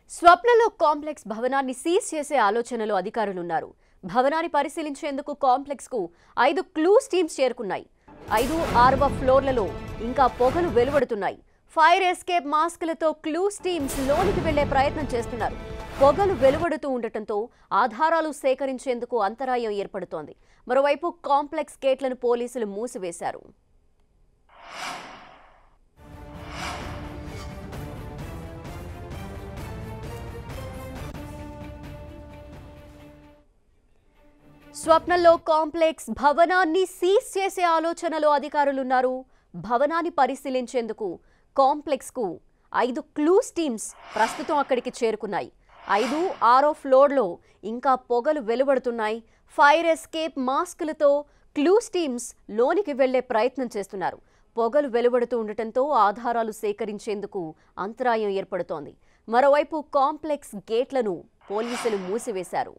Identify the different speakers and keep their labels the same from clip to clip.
Speaker 1: స్వప్నలో complex భవనాన్ని seize చేసే ఆలోచనలో అధికారులున్నారు భవనాన్ని పరిశీలించేందుకు కాంప్లెక్స్ కు ఐదు క్లూస్ టీమ్స్ చేరుకున్నాయి ఐదు ఆరవ ఫ్లోర్లలో ఇంకా పొగలు వెలువడుతున్నాయి ఫైర్ ఎస్కేప్ మాస్కులతో క్లూస్ టీమ్స్ లోనికి వెళ్లే ప్రయత్నం చేస్తున్నారు పొగలు వెలువడుతూ ఉండటంతో ఆధారాలు సేకరించేందుకు అంతరాయం ఏర్పడుతోంది మరోవైపు కాంప్లెక్స్ గేట్లను పోలీసులు మూసివేశారు స్వప్నంలో కాంప్లెక్స్ భవనాన్ని సీజ్ చేసే ఆలోచనలో అధికారులున్నారు భవనాన్ని పరిశీలించేందుకు కాంప్లెక్స్ కు ఐదు క్లూస్ టీమ్స్ ప్రస్తుతం అక్కడికి చేరుకున్నాయి ఐదు ఆరో ఫ్లోర్లో ఇంకా పొగలు వెలువడుతున్నాయి ఫైర్ ఎస్కేప్ మాస్కులతో క్లూస్ టీమ్స్ లోనికి వెళ్లే ప్రయత్నం చేస్తున్నారు పొగలు వెలువడుతూ ఉండటంతో ఆధారాలు సేకరించేందుకు అంతరాయం ఏర్పడుతోంది మరోవైపు కాంప్లెక్స్ గేట్లను పోలీసులు మూసివేశారు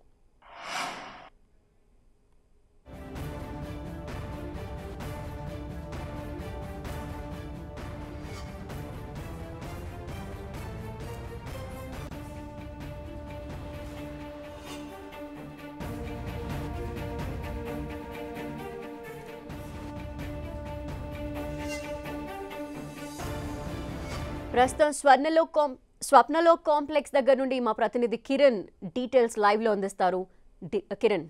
Speaker 1: ప్రస్తుతం స్వర్ణలో కాం స్వప్నలో కాంప్లెక్స్ దగ్గర నుండి మా ప్రతినిధి కిరణ్ డీటెయిల్స్ లైవ్ లో అందిస్తారు డి- కిరణ్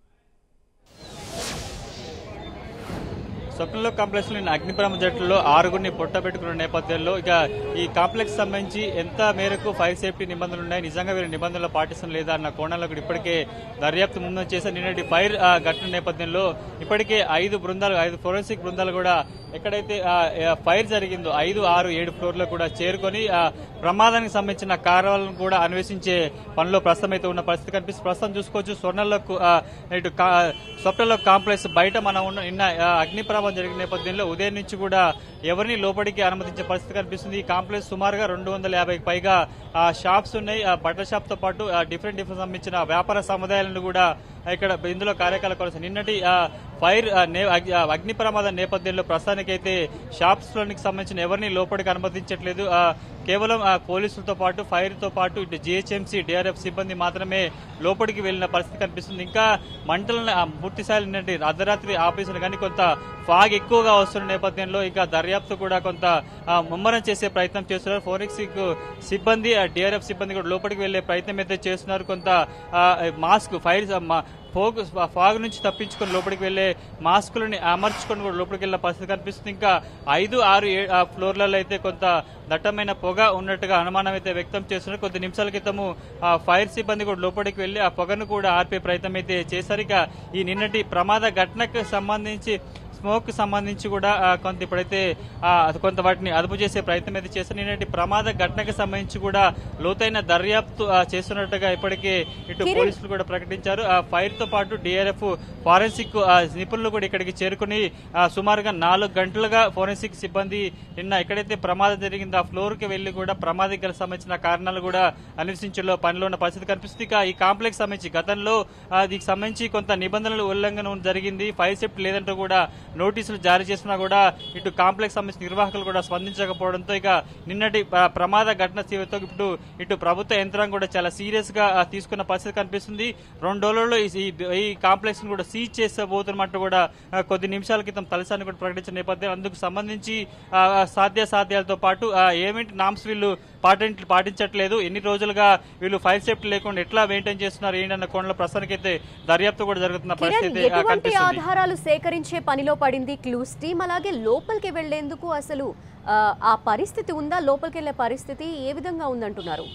Speaker 2: స్వప్నలో కాంప్లెక్స్ లో అగ్నిపురం జట్టులో ఆరుగురిని పొట్టబెట్టుకున్న నేపథ్యంలో ఇక ఈ కాంప్లెక్స్ సంబంధించి ఎంత మేరకు ఫైర్ సేఫ్టీ నిబంధనలు ఉన్నాయి నిజంగా వీరు నిబంధనలు పాటించడం లేదా అన్న కోణంలో కూడా ఇప్పటికే దర్యాప్తు ముందు చేశారు నిన్నటి ఫైర్ ఆ, ఘటన నేపథ్యంలో ఇప్పటికే ఐదు బృందాలు ఐదు ఫోరెన్సిక్ బృందాలు కూడా ఎక్కడైతే ఆ, ఆ, ఫైర్ జరిగిందో ఐదు ఆరు ఏడు ఫ్లోర్లో కూడా చేరుకొని ఆ ప్రమాదానికి సంబంధించిన కారణాలను కూడా అన్వేషించే పనిలో ప్రస్తుతం అయితే ఉన్న పరిస్థితి కనిపిస్తుంది ప్రస్తుతం చూసుకోవచ్చు స్వర్ణంలో ఇటు కా- స్వప్నలో కాంప్లెక్స్ బయట మనం ఉన్న నిన్న ఆ, అగ్ని ప్రమాదం జరిగిన నేపథ్యంలో ఉదయం నుంచి కూడా ఎవరిని లోపలికి అనుమతించే పరిస్థితి కనిపిస్తుంది ఈ కాంప్లెక్స్ సుమారుగా రెండు వందల యాభైకి పైగా ఆ, షాప్స్ ఉన్నాయి ఆ బట్టల షాప్ తో పాటు ఆ, డిఫరెంట్ డిఫరెంట్ సంబంధించిన వ్యాపార సముదాయాలను కూడా ఇక్కడ ఇందులో కార్యకలాపాలు కొనసాగుతాయి. నిన్నటి ఆ, ఫైర్ ఆ, నే- అగ్- ఆ, అగ్ని ప్రమాదం నేపథ్యంలో ప్రస్తుతానికైతే షాప్స్ లోనికి సంబంధించిన ఎవరిని లోపలికి అనుమతించట్లేదు ఆ, కేవలం ఆ, పోలీసులతో పాటు ఫైర్ తో పాటు ఇటు జిహెచ్ఎంసీ డిఆర్ఎఫ్ సిబ్బంది మాత్రమే లోపలికి వెళ్లిన పరిస్థితి కనిపిస్తుంది ఇంకా మంటలను ఆ, పూర్తి స్థాయిలో నిన్నటి అర్ధరాత్రి ఆపేసిన కానీ కొంత ఫాగ్ ఎక్కువగా వస్తున్న నేపథ్యంలో ఇంకా దర్యాప్తు కూడా కొంత ఆ, ముమ్మరం చేసే ప్రయత్నం చేస్తున్నారు ఫోరెన్సిక్ సిబ్బంది డిఆర్ఎఫ్ సిబ్బంది కూడా లోపలికి వెళ్లే ప్రయత్నం అయితే చేస్తున్నారు కొంత ఆ, మాస్క్ ఫైర్ మా- ఫోగ్ ఫాగ్ నుంచి తప్పించుకొని లోపలికి వెళ్లే మాస్కులని అమర్చుకొని కూడా లోపలికి వెళ్లే పరిస్థితి కనిపిస్తుంది ఇంకా ఐదు ఆరు ఏ- ఆ ఫ్లోర్లలో అయితే కొంత దట్టమైన పొగ ఉన్నట్టుగా అనుమానం అయితే వ్యక్తం చేస్తున్నారు కొద్ది నిమిషాల క్రితము ఆ ఫైర్ సిబ్బంది కూడా లోపలికి వెళ్లి ఆ పొగను కూడా ఆర్పే ప్రయత్నం అయితే చేశారు ఇక ఈ నిన్నటి ప్రమాద ఘటనకు సంబంధించి స్మోక్ సంబంధించి కూడా ఆ, కొంత ఇప్పుడైతే ఆ, అది కొంత వాటిని అదుపు చేసే ప్రయత్నం అయితే చేస్తారు నిన్నటి ప్రమాద ఘటనకు సంబంధించి కూడా లోతైన దర్యాప్తు ఆ, చేస్తున్నట్టుగా ఇప్పటికే ఇటు
Speaker 1: కిరణ్.
Speaker 2: పోలీసులు కూడా ప్రకటించారు ఆ ఫైర్ తో పాటు డిఆర్ఎఫ్ ఫారెన్సిక్ ఆ, నిపుణులు కూడా ఇక్కడికి చేరుకుని ఆ, సుమారుగా నాలుగు గంటలుగా ఫోరెన్సిక్ సిబ్బంది నిన్న ఎక్కడైతే ప్రమాదం జరిగిందో ఆ ఫ్లోర్ కి వెళ్లి కూడా ప్రమాదానికి సంబంధించిన కారణాలు కూడా అన్వేషించలో పనిలో ఉన్న పరిస్థితి కనిపిస్తుంది ఇక ఈ కాంప్లెక్స్ సంబంధించి గతంలో ఆ, దీనికి సంబంధించి కొంత నిబంధనలు ఉల్లంఘన జరిగింది ఫైర్ సేఫ్టీ లేదంటూ కూడా నోటీసులు జారీ చేసినా కూడా ఇటు కాంప్లెక్స్ సంబంధించిన నిర్వాహకులు కూడా స్పందించకపోవడంతో ఇక నిన్నటి ప్ర- ప్రమాద ఘటన తీవ్రతో ఇప్పుడు ఇటు ప్రభుత్వ యంత్రాంగం కూడా చాలా సీరియస్ గా ఆ, తీసుకున్న పరిస్థితి కనిపిస్తుంది రెండు రోజుల్లో ఈ- ఈ- ఈ కాంప్లెక్స్ ను కూడా సీజ్ చేసబోతున్నట్టు కూడా ఆ, కొద్ది నిమిషాల క్రితం తలసాని కూడా ప్రకటించిన నేపథ్యం అందుకు సంబంధించి ఆ, సాధ్య సాధ్యాలతో పాటు ఆ, ఏమిటి నామ్స్ వీళ్ళు పాటించ పాటించట్లేదు ఎన్ని రోజులుగా వీళ్ళు ఫైర్ సేఫ్టీ లేకుండా ఎట్లా మెయింటైన్ చేస్తున్నారు ఏంటన్న కోణంలో ప్రస్తుతానికైతే దర్యాప్తు కూడా జరుగుతున్న
Speaker 1: కిరణ్
Speaker 2: పరిస్థితి ఆ,
Speaker 1: ఎటువంటి
Speaker 2: కనిపిస్తుంది
Speaker 1: ఆధారాలు సేకరించే పనిలో పడింది క్లూస్ టీమ్ అలాగే లోపలికి వెళ్లేందుకు అసలు ఆ, ఆ పరిస్థితి ఉందా లోపలికి వెళ్లే పరిస్థితి ఏ విధంగా ఉందంటున్నారు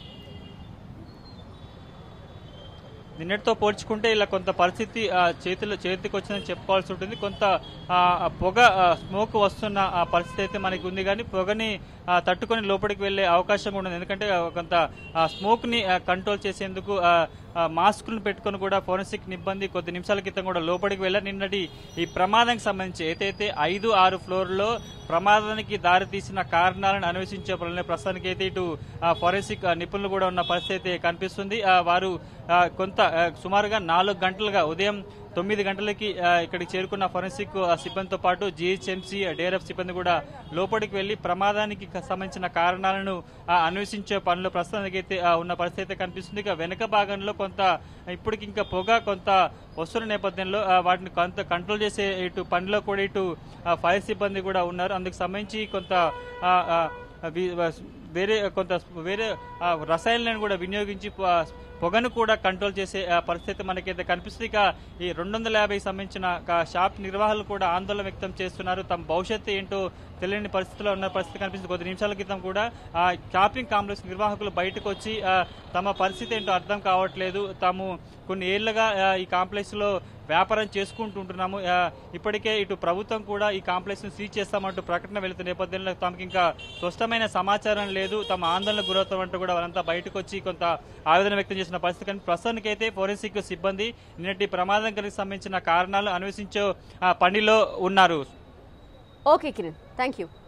Speaker 2: నిన్నటితో పోల్చుకుంటే ఇలా కొంత పరిస్థితి ఆ, చేతిలో చేతికి వచ్చిందని చెప్పుకోవాల్సి ఉంటుంది కొంత ఆ, ఆ పొగ ఆ, స్మోక్ వస్తున్న ఆ పరిస్థితి అయితే మనకి ఉంది కానీ పొగని ఆ, తట్టుకొని లోపలికి వెళ్లే అవకాశం కూడా ఉంది ఎందుకంటే ఆ, కొంత ఆ, స్మోక్ ని ఆ, కంట్రోల్ చేసేందుకు ఆ, ఆ, మాస్కులను పెట్టుకొని కూడా ఫోరెన్సిక్ సిబ్బంది కొద్ది నిమిషాల క్రితం కూడా లోపలికి వెళ్ళారు నిన్నటి ఈ ప్రమాదానికి సంబంధించి ఏదైతే ఐదు ఆరు ఫ్లోర్లో ప్రమాదానికి దారితీసిన కారణాలను అన్వేషించే పనులు ప్రస్తుతానికి అయితే ఇటు ఆ, ఫోరెన్సిక్ ఆ, నిపుణులు కూడా ఉన్న పరిస్థితి అయితే కనిపిస్తుంది ఆ, వారు ఆ, కొంత ఆ, సుమారుగా నాలుగు గంటలుగా ఉదయం తొమ్మిది గంటలకి ఆ, ఇక్కడికి చేరుకున్న ఫోరెన్సిక్ ఆ, సిబ్బందితో పాటు జిహెచ్ఎంసీ డేరఫ్ సిబ్బంది కూడా లోపలికి వెళ్లి ప్రమాదానికి క- సంబంధించిన కారణాలను ఆ, అన్వేషించే పనులు ప్రస్తుతానికైతే ఆ, ఉన్న పరిస్థితి అయితే కనిపిస్తుంది ఇక వెనక భాగంలో కొంత ఇప్పటికి ఇంకా పొగ కొంత వస్తున్న నేపథ్యంలో ఆ, వాటిని కొంత కంట్రోల్ చేసే ఇటు పనిలో కూడా ఇటు ఆ, ఫైర్ సిబ్బంది కూడా ఉన్నారు అందుకు సంబంధించి కొంత ఆ, ఆ, వి- వేరే కొంత వేరే ఆ, రసాయనాలను కూడా వినియోగించి ఆ, పొగను కూడా కంట్రోల్ చేసే ఆ, పరిస్థితి మనకైతే కనిపిస్తుంది ఇక ఈ రెండు వందల యాభై సంబంధించిన ఒక షాప్ నిర్వాహకులు కూడా ఆందోళన వ్యక్తం చేస్తున్నారు తమ భవిష్యత్తు ఏంటో తెలియని పరిస్థితిలో ఉన్న పరిస్థితి కనిపిస్తుంది కొద్ది నిమిషాల క్రితం కూడా ఆ షాపింగ్ కాంప్లెక్స్ నిర్వాహకులు బయటకు వచ్చి ఆ, తమ పరిస్థితి ఏంటో అర్థం కావట్లేదు తాము కొన్ని ఏళ్లుగా ఆ, ఈ కాంప్లెక్స్ లో వ్యాపారం చేసుకుంటుంటున్నాము ఆ, ఇప్పటికే ఇటు ప్రభుత్వం కూడా ఈ కాంప్లెక్స్ ను సీజ్ చేస్తామంటూ ప్రకటన వెళుతున్న నేపథ్యంలో తమకి ఇంకా స్పష్టమైన సమాచారం లేదు తమ ఆందోళన గురవుతామంటూ కూడా వాళ్ళంతా బయటకు వచ్చి కొంత ఆవేదన వ్యక్తం చేసిన పరిస్థితి కానీ ప్రస్తుతానికైతే ఫోరెన్సిక్ సిబ్బంది నిన్నటి ప్రమాదం కలిగి సంబంధించిన కారణాలు అన్వేషించే ఆ, పనిలో ఉన్నారు
Speaker 1: ఓకే కిరణ్ థ్యాంక్ యూ